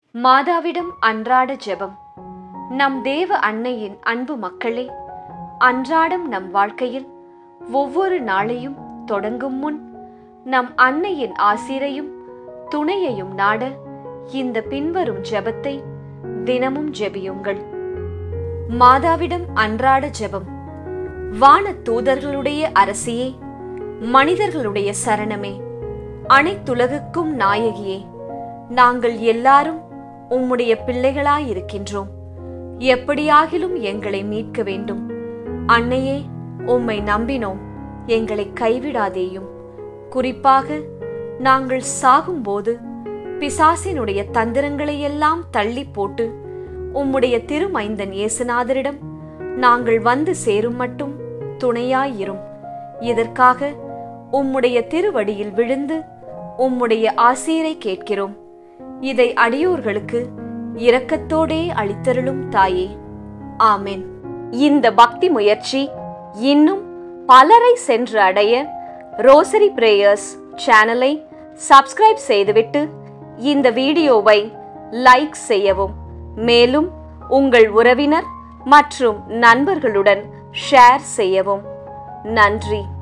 மாதாவிடம் அன்றாட ஜெபம் நம் தேவ அன்னையின் அன்பு மக்களே அன்றாடம் நம் வாழ்க்கையில் ஒவ்வொரு நாளையும் தொடங்கும் முன் நம் அன்னையின் ஆசிரையும் துணையையும் நாட இந்த பின்வரும் ஜெபத்தை தினமும் ஜெபியுங்கள் மாதாவிடம் அன்றாட ஜெபம் வான தூதர்களுடைய அரசியே மனிதர்களுடைய சரணமே அனைத்துலகுக்கும் நாயகியே நாங்கள் எல்லாரும் உம்முடைய பிள்ளைகளாயிருக்கின்றோம் எப்படியாகிலும் எங்களை மீட்க வேண்டும் அன்னையே உம்மை நம்பினோம் எங்களை கைவிடாதேயும் குறிப்பாக நாங்கள் சாகும்போது பிசாசினுடைய தந்திரங்களை எல்லாம் தள்ளி போட்டு உம்முடைய திருமைந்தன் இயேசுநாதரிடம் நாங்கள் வந்து சேரும் மட்டும் துணையாயிரும் இதற்காக உம்முடைய திருவடியில் விழுந்து உம்முடைய ஆசீரை கேட்கிறோம் இதை அடியோர்களுக்கு இரக்கத்தோடே அளித்தருளும் தாயே ஆமென் இந்த பக்தி முயற்சி இன்னும் பலரை சென்று அடைய ரோசரி பிரேயர்ஸ் சேனலை சப்ஸ்கிரைப் செய்துவிட்டு இந்த வீடியோவை லைக் செய்யவும் மேலும் உங்கள் உறவினர் மற்றும் நண்பர்களுடன் ஷேர் செய்யவும் நன்றி